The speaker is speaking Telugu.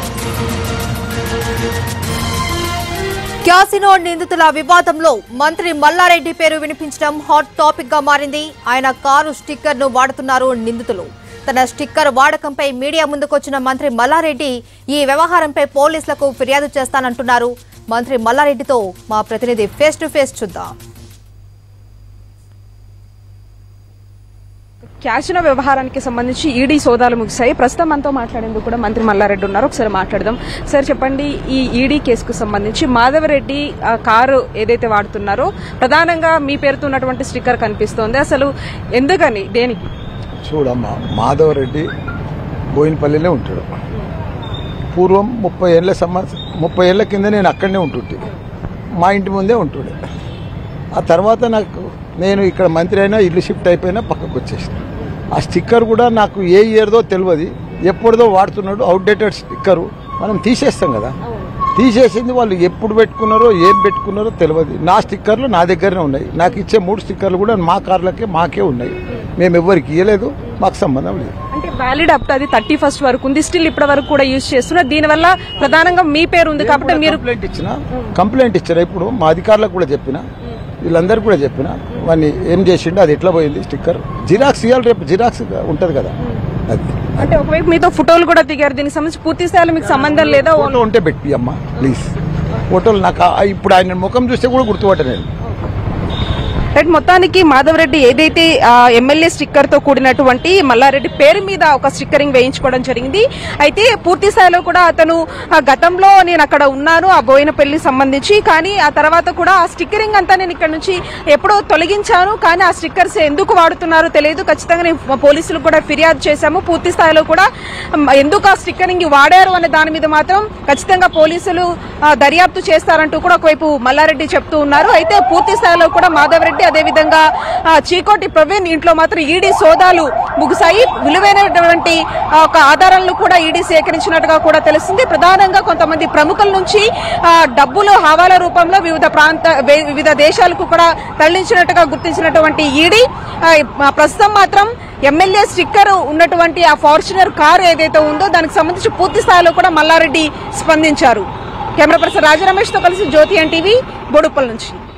క్యాసినో నిందితుల వివాదంలో మంత్రి మల్లారెడ్డి పేరు వినిపించడం హాట్ టాపిక్ గా మారింది ఆయన కారు స్టిక్కర్ ను వాడుతున్నారు నిందితులు తన స్టిక్కర్ వాడకంపై మీడియా ముందుకొచ్చిన మంత్రి మల్లారెడ్డి ఈ వ్యవహారంపై పోలీసులకు ఫిర్యాదు చేస్తానంటున్నారు మంత్రి మల్లారెడ్డితో మా ప్రతినిధి ఫేస్ టు ఫేస్ చూద్దాం క్యాషినో వ్యవహారానికి సంబంధించి ఈడీ సోదాలు ముగిశాయి ప్రస్తుతం మనతో మాట్లాడేందుకు కూడా మంత్రి మల్లారెడ్డి ఉన్నారు ఒకసారి మాట్లాడదాం సార్ చెప్పండి ఈ ఈడీ కేసుకు సంబంధించి మాధవరెడ్డి ఆ కారు ఏదైతే వాడుతున్నారో ప్రధానంగా మీ పేరుతో ఉన్నటువంటి స్టిక్కర్ కనిపిస్తోంది అసలు ఎందుకని దేనికి చూడమ్మా మాధవరెడ్డి బోయినపల్లిలో ఉంటాడు పూర్వం ముప్పై ఏళ్ళ సంవత్సరం ముప్పై ఏళ్ళ కింద నేను అక్కడనే ఉంటుంటే మా ఇంటి ముందే ఉంటుండే ఆ తర్వాత నాకు నేను ఇక్కడ మంత్రి అయినా ఇల్లు షిఫ్ట్ అయిపోయినా పక్కకు వచ్చేసిన ఆ స్టిక్కర్ కూడా నాకు ఏ ఇయర్దో తెలియదు ఎప్పుడుదో వాడుతున్నాడు అవుట్డేటెడ్ స్టిక్కరు మనం తీసేస్తాం కదా తీసేసింది వాళ్ళు ఎప్పుడు పెట్టుకున్నారో ఏం పెట్టుకున్నారో తెలియదు నా స్టిక్కర్లు నా దగ్గరనే ఉన్నాయి నాకు ఇచ్చే మూడు స్టిక్కర్లు కూడా మా కార్లకే మాకే ఉన్నాయి మేము ఎవరికి ఇవ్వలేదు మాకు సంబంధం లేదు అంటే వ్యాలిడ్ అప్ అది థర్టీ ఫస్ట్ వరకు ఉంది స్టిల్ ఇప్పటి వరకు కూడా యూజ్ చేస్తున్నారు దీనివల్ల ప్రధానంగా మీ పేరు ఉంది కాబట్టి మీరు కంప్లైంట్ ఇచ్చిన కంప్లైంట్ ఇచ్చారు ఇప్పుడు మా అధికారులకు కూడా చెప్పిన వీళ్ళందరూ కూడా చెప్పిన వాడిని ఏం చేసిండు అది ఎట్లా పోయింది స్టిక్కర్ జిరాక్స్ ఇవ్వాలి రేపు జిరాక్స్ ఉంటది కదా అది అంటే ఒకవైపు మీతో ఫోటోలు కూడా దిగారు దీనికి సంబంధించి పూర్తి స్థాయిలో మీకు సంబంధం లేదా ఫోటో ఉంటే పెట్టి అమ్మా ప్లీజ్ ఫోటోలు నాకు ఆ- ఇప్పుడు ఆయన ముఖం చూస్తే కూడా గుర్తుపట్ట నేను రైట్ మొత్తానికి మాధవరెడ్డి ఏదైతే ఆ, ఎమ్మెల్యే స్టిక్కర్ తో కూడినటువంటి మల్లారెడ్డి పేరు మీద ఒక స్టిక్కరింగ్ వేయించుకోవడం జరిగింది అయితే పూర్తి స్థాయిలో కూడా అతను ఆ, గతంలో నేను అక్కడ ఉన్నాను ఆ బోయినపల్లి సంబంధించి కానీ ఆ తర్వాత కూడా ఆ స్టిక్కరింగ్ అంతా నేను ఇక్కడ నుంచి ఎప్పుడో తొలగించాను కానీ ఆ స్టిక్కర్స్ ఎందుకు వాడుతున్నారో తెలియదు ఖచ్చితంగా నేను పోలీసులకు కూడా ఫిర్యాదు చేశాము పూర్తి స్థాయిలో కూడా మ్, ఎందుకు ఆ స్టిక్కరింగ్ వాడారు అనే దాని మీద మాత్రం ఖచ్చితంగా పోలీసులు ఆ, దర్యాప్తు చేస్తారంటూ కూడా ఒకవైపు మల్లారెడ్డి చెప్తూ ఉన్నారు అయితే పూర్తి స్థాయిలో కూడా మాధవరెడ్డి అదేవిధంగా ఆ, చీకోటి ప్రవీణ్ ఇంట్లో మాత్రం ఈడీ సోదాలు ముగిశాయి విలువైనటువంటి ఆ, ఒక ఆధారాలను కూడా ఈడీ సేకరించినట్టుగా కూడా తెలుస్తుంది ప్రధానంగా కొంతమంది ప్రముఖుల నుంచి ఆ, డబ్బులు హవాలా రూపంలో వివిధ ప్రాంత వే- వివిధ దేశాలకు కూడా తరలించినట్టుగా గుర్తించినటువంటి ఈడీ ఆ, ప్రస్తుతం మాత్రం ఎమ్మెల్యే స్టిక్కర్ ఉన్నటువంటి ఆ ఫార్చునర్ కారు ఏదైతే ఉందో దానికి సంబంధించి పూర్తి స్థాయిలో కూడా మల్లారెడ్డి స్పందించారు కెమెరా పర్సన్ రాజరమేష్ తో కలిసి జ్యోతి ఎన్ టీవీ బోడుప్పల్ నుంచి